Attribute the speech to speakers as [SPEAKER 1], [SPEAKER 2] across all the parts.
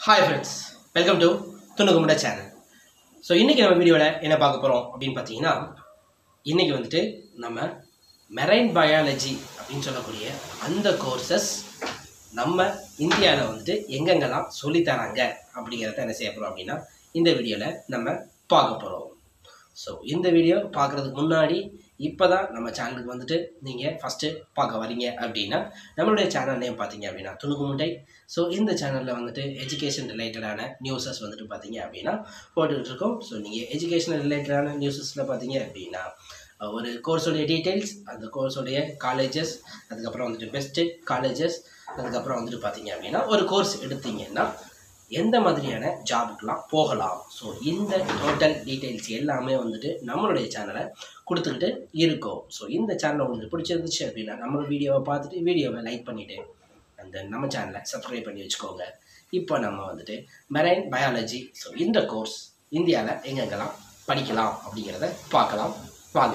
[SPEAKER 1] hi friends welcome to துணுக்குமுட channel so இன்றைக்கி நம்ம வீடியோவில் என்ன பார்க்க போகிறோம் அப்படின்னு பார்த்தீங்கன்னா இன்றைக்கி வந்துட்டு நம்ம மெரைன் பயாலஜி அப்படின்னு சொல்லக்கூடிய அந்த கோர்சஸ் நம்ம இந்தியாவில் வந்துட்டு எங்கெங்கெல்லாம் சொல்லித்தராங்க அப்படிங்கிறத என்ன செய்ய போகிறோம் அப்படின்னா இந்த வீடியோவில் நம்ம பார்க்க போகிறோம் ஸோ இந்த வீடியோ பார்க்குறதுக்கு முன்னாடி இப்போ தான் நம்ம சேனலுக்கு வந்துட்டு நீங்கள் ஃபஸ்ட்டு பார்க்க வரீங்க அப்படின்னா நம்மளுடைய சேனல் நேம் பார்த்தீங்க அப்படின்னா துணுக்கு முண்டை ஸோ இந்த சேனலில் வந்துட்டு எஜுகேஷன் ரிலேட்டடான நியூஸஸ் வந்துட்டு பார்த்தீங்க அப்படின்னா போட்டுக்கிட்டு இருக்கோம் ஸோ நீங்கள் எஜுகேஷன் ரிலேட்டடான நியூஸஸில் பார்த்தீங்க அப்படின்னா அஹ், ஒரு கோர்ஸோடைய டீட்டெயில்ஸ் அந்த கோர்ஸோடைய காலேஜஸ் அதுக்கப்புறம் வந்துட்டு பெஸ்ட்டு காலேஜஸ் அதுக்கப்புறம் வந்துட்டு பார்த்தீங்க அப்படின்னா ஒரு கோர்ஸ் எடுத்தீங்கன்னா எந்த மாதிரியான ஜாபுக்கெலாம் போகலாம் ஸோ இந்த டோட்டல் டீட்டெயில்ஸ் எல்லாமே வந்துட்டு நம்மளுடைய சேனலை கொடுத்துக்கிட்டு இருக்கோம் ஸோ இந்த சேனல் உங்களுக்கு பிடிச்சிருந்துச்சு அப்படின்னா நம்ம வீடியோவை பார்த்துட்டு வீடியோவை லைக் பண்ணிவிட்டு அந்த நம்ம சேனலை சப்ஸ்கிரைப் பண்ணி வச்சுக்கோங்க இப்போ நம்ம வந்துட்டு மெரைன் பயாலஜி ஸோ இந்த கோர்ஸ் இந்தியாவில் எங்கெங்கெல்லாம் படிக்கலாம் அப்படிங்கிறத பார்க்கலாம் வாங்க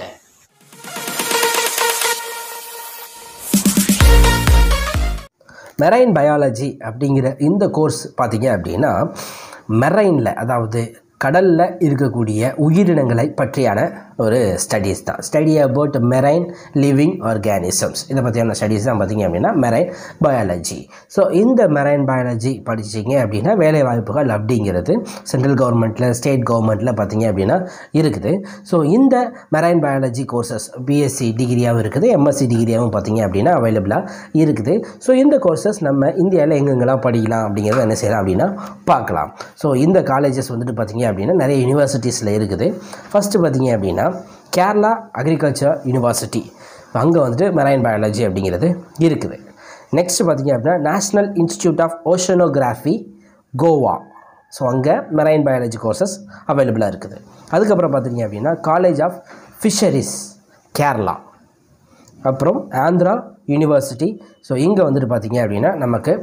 [SPEAKER 1] மெரைன் பயாலஜி அப்படிங்கிற இந்த கோர்ஸ் பார்த்தீங்க அப்படின்னா மெரைனில் அதாவது கடலில் இருக்கக்கூடிய உயிரினங்களை பற்றியான ஒரு ஸ்டடீஸ் தான் study about marine living organisms இதை பற்றியான ஸ்டடீஸ் தான் பார்த்தீங்க அப்படின்னா மெரைன் பயாலஜி ஸோ இந்த மெரைன் பயாலஜி படிச்சீங்க அப்படின்னா வேலை வாய்ப்புகள் அப்படிங்கிறது சென்ட்ரல் கவர்மெண்ட்டில் ஸ்டேட் கவர்மெண்ட்டில் பார்த்தீங்க அப்படின்னா இருக்குது ஸோ இந்த மெரைன் பயாலஜி கோர்சஸ் பிஎஸ்சி டிகிரியாகவும் இருக்குது எம்எஸ்சி டிகிரியாகவும் பார்த்தீங்க அப்படின்னா அவைலபிளாக இருக்குது ஸோ இந்த கோர்சஸ் நம்ம இந்தியாவில் எங்கெங்கெல்லாம் படிக்கலாம் அப்படிங்கிறத என்ன செய்யலாம் அப்படின்னா பார்க்கலாம் ஸோ இந்த காலேஜஸ் வந்துட்டு பார்த்தீங்க அப்படின்னா நிறைய யூனிவர்சிட்டிஸில் இருக்குது ஃபஸ்ட்டு பார்த்தீங்க அப்படின்னா கேரளா அக்ரிகல்ச்சர் யூனிவர்சிட்டி அங்கே வந்துட்டு மெரைன் பயாலஜி அப்படிங்கிறது இருக்குது நெக்ஸ்ட் பார்த்தீங்க அப்படின்னா national institute of oceanography Goa so அங்கே மெரைன் பயாலஜி கோர்சஸ் அவைலபிளாக இருக்குது அதுக்கப்புறம் பார்த்தீங்க அப்படின்னா காலேஜ் ஆஃப் ஃபிஷரிஸ் கேரளா அப்புறம் ஆந்திரா யூனிவர்சிட்டி ஸோ இங்கே வந்துட்டு பார்த்தீங்க அப்படின்னா நமக்கு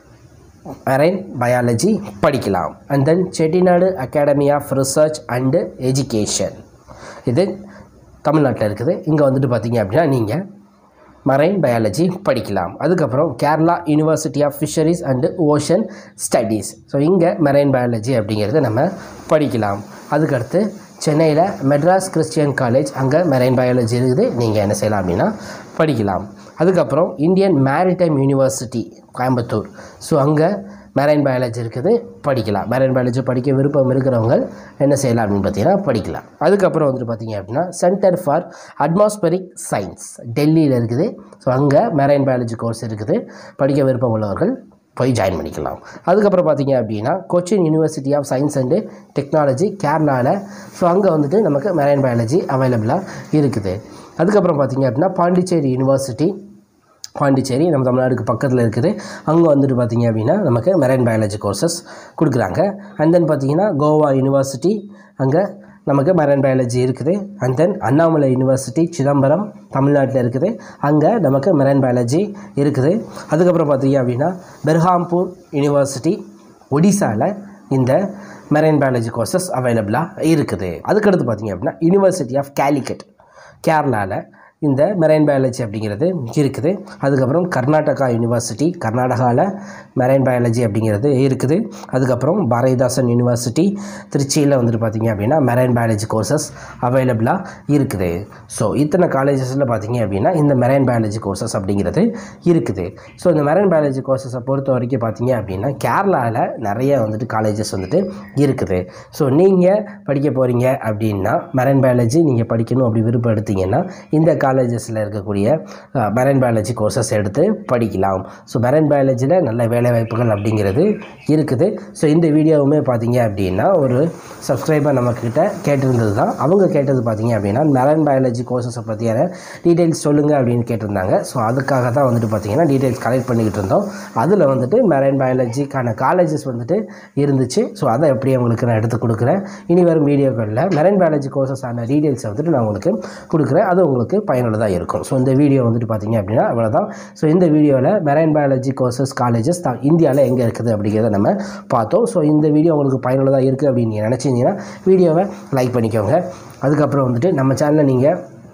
[SPEAKER 1] மெரைன் பயாலஜி படிக்கலாம் and then Chettinad academy of research and education இது தமிழ்நாட்டில் இருக்குது இங்கே வந்துட்டு பார்த்தீங்க அப்படின்னா நீங்கள் மரைன் பயாலஜி படிக்கலாம் அதுக்கப்புறம் Kerala university of fisheries and ocean studies so இங்கே மெரைன் பயாலஜி அப்படிங்கிறத நம்ம படிக்கலாம் அதுக்கடுத்து சென்னையில் மெட்ராஸ் கிறிஸ்டியன் காலேஜ் அங்கே மெரைன் பயாலஜி இருக்குது நீங்கள் என்ன செய்யலாம் அப்படின்னா படிக்கலாம் அதுக்கப்புறம் Indian maritime university Coimbatore so அங்கே மெரைன் பயாலஜி இருக்குது படிக்கலாம் மெரைன் பயாலஜி படிக்க விருப்பம் இருக்கிறவங்க என்ன செய்யலாம் அப்படின்னு பார்த்தீங்கன்னா படிக்கலாம் அதுக்கப்புறம் வந்துட்டு பார்த்தீங்க அப்படின்னா சென்டர் ஃபார் அட்மாஸ்பரிக் சயின்ஸ் டெல்லியில் இருக்குது ஸோ அங்கே மெரைன் பயாலஜி கோர்ஸ் இருக்குது படிக்க விருப்பம் உள்ளவர்கள் போய் ஜாயின் பண்ணிக்கலாம் அதுக்கப்புறம் பார்த்தீங்க அப்படின்னா Cochin university of science and technology கேரளாவில் ஸோ அங்கே வந்துட்டு நமக்கு மெரைன் பயாலஜி அவைலபிளாக இருக்குது அதுக்கப்புறம் பார்த்தீங்க அப்படின்னா பாண்டிச்சேரி யூனிவர்சிட்டி பாண்டிச்சேரி நம்ம தமிழ்நாடுக்கு பக்கத்தில் இருக்குது அங்கே வந்துட்டு பார்த்தீங்க அப்படின்னா நமக்கு மெரைன் பயாலஜி கோர்சஸ் கொடுக்குறாங்க அண்ட் தென் பார்த்தீங்கன்னா கோவா யூனிவர்சிட்டி அங்கே நமக்கு மெரைன் பயாலஜி இருக்குது and then Annamalai university Chidambaram தமிழ்நாட்டில் இருக்குது அங்கே நமக்கு மெரைன் பயாலஜி இருக்குது அதுக்கப்புறம் பார்த்தீங்க அப்படின்னா பெர்ஹாம்பூர் யூனிவர்சிட்டி ஒடிசாவில் இந்த மெரைன் பயாலஜி கோர்சஸ் அவைலபிளாக இருக்குது அதுக்கடுத்து பார்த்தீங்க அப்படின்னா யூனிவர்சிட்டி ஆஃப் கேலிக்கட் கேரளாவில் இந்த மெரைன் பயாலஜி அப்படிங்கிறது இருக்குது அதுக்கப்புறம் கர்நாடகா யூனிவர்சிட்டி கர்நாடகாவில் மெரைன் பயாலஜி அப்படிங்கிறது இருக்குது அதுக்கப்புறம் பாரதிதாசன் யூனிவர்சிட்டி திருச்சியில் வந்துட்டு பார்த்தீங்க அப்படின்னா மெரைன் பயாலஜி கோர்சஸ் அவைலபிளாக இருக்குது ஸோ இத்தனை காலேஜஸில் பார்த்தீங்க அப்படின்னா இந்த மெரைன் பயாலஜி கோர்சஸ் அப்படிங்கிறது இருக்குது ஸோ இந்த மெரைன் பயாலஜி கோர்சஸை பொறுத்த வரைக்கும் பார்த்தீங்க அப்படின்னா கேரளாவில் நிறைய வந்துட்டு காலேஜஸ் வந்துட்டு இருக்குது ஸோ நீங்கள் படிக்க போகிறீங்க அப்படின்னா மெரைன் பயாலஜி நீங்கள் படிக்கணும் அப்படி விருப்பம் எடுத்தீங்கன்னா இந்த காலேஜஸில் இருக்கக்கூடிய மெரைன் பயாலஜி கோர்சஸ் எடுத்து படிக்கலாம் ஸோ மெரைன் பயாலஜியில் நல்ல வேலைவாய்ப்புகள் அப்படிங்கிறது இருக்குது ஸோ இந்த வீடியோவுமே பார்த்தீங்க அப்படின்னா ஒரு சப்ஸ்கிரைபர் நம்மக்கிட்ட கேட்டிருந்தது தான் அவங்க கேட்டது பார்த்தீங்க அப்படின்னா மெரைன் பயாலஜி கோர்சஸை பற்றியான டீட்டெயில்ஸ் சொல்லுங்கள் அப்படின்னு கேட்டிருந்தாங்க ஸோ அதுக்காக தான் வந்துட்டு பார்த்தீங்கன்னா டீட்டெயில்ஸ் கலெக்ட் பண்ணிக்கிட்டு இருந்தோம் அதில் வந்துட்டு மெரைன் பயாலஜிக்கான காலேஜஸ் வந்துட்டு இருந்துச்சு ஸோ அதை எப்படி உங்களுக்கு நான் எடுத்து கொடுக்குறேன் இனி வரும் வீடியோக்களில் மெரைன் பயாலஜி கோர்சஸான டீட்டெயில்ஸை வந்துட்டு நான் உங்களுக்கு கொடுக்குறேன் அது உங்களுக்கு பயனுள்ளதாக இருக்கும் ஸோ இந்த வீடியோ வந்துட்டு பார்த்தீங்க அப்படின்னா அவ்வளோதான் ஸோ இந்த வீடியோவில் மெரைன் பயாலஜி கோர்சஸ் காலேஜஸ் தான் இந்தியாவில் எங்கே இருக்குது அப்படிங்கிறத நம்ம பார்த்தோம் ஸோ இந்த வீடியோ உங்களுக்கு பயனுள்ளதாக இருக்குது அப்படின்னு நீங்கள் நினச்சிங்கன்னா வீடியோவை லைக் பண்ணிக்கோங்க அதுக்கப்புறம் வந்துட்டு நம்ம சேனலை நீங்கள்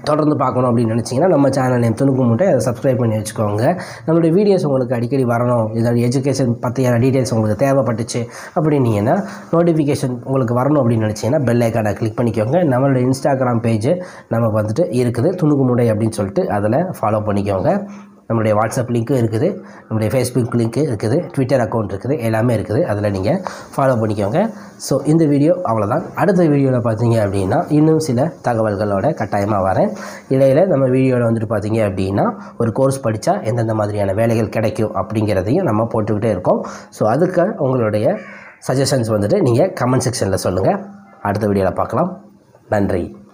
[SPEAKER 1] தொடர்ந்து பார்க்கணும் அப்படின்னு நினச்சிங்கன்னா நம்ம சேனல் நேம் துணுக்கு மூட்டை அதை சப்ஸ்கிரைப் பண்ணி வச்சுக்கோங்க நம்மளுடைய வீடியோஸ் உங்களுக்கு அடிக்கடி வரணும் இதோட எஜுகேஷன் பற்றியான டீட்டெயில்ஸ் உங்களுக்கு தேவைப்பட்டுச்சு அப்படின்னீங்கன்னா நோட்டிஃபிகேஷன் உங்களுக்கு வரணும் அப்படின்னு நினச்சிங்கன்னா பெல் ஐக்கானை கிளிக் பண்ணிக்கோங்க நம்மளோட இன்ஸ்டாகிராம் பேஜ் நமக்கு வந்துட்டு இருக்குது துணுக்கு மூடை அப்படின்னு சொல்லிட்டு அதில் ஃபாலோ பண்ணிக்கோங்க நம்மளுடைய வாட்ஸ்அப் லிங்க்கும் இருக்குது நம்மளுடைய ஃபேஸ்புக் லிங்க்கு இருக்குது ட்விட்டர் அக்கௌண்ட் இருக்குது எல்லாமே இருக்குது அதில் நீங்கள் ஃபாலோ பண்ணிக்கோங்க ஸோ இந்த வீடியோ அவ்வளோதான் அடுத்த வீடியோவில் பார்த்தீங்க அப்படின்னா இன்னும் சில தகவல்களோட கட்டாயமாக வரேன் இடையில் நம்ம வீடியோவில் வந்துட்டு பார்த்தீங்க அப்படின்னா ஒரு கோர்ஸ் படித்தா எந்தெந்த மாதிரியான வேலைகள் கிடைக்கும் அப்படிங்கிறதையும் நம்ம போட்டுக்கிட்டே இருக்கோம் ஸோ அதுக்கு உங்களுடைய சஜஷன்ஸ் வந்துட்டு நீங்கள் கமெண்ட் செக்ஷனில் சொல்லுங்கள் அடுத்த வீடியோவில் பார்க்கலாம் நன்றி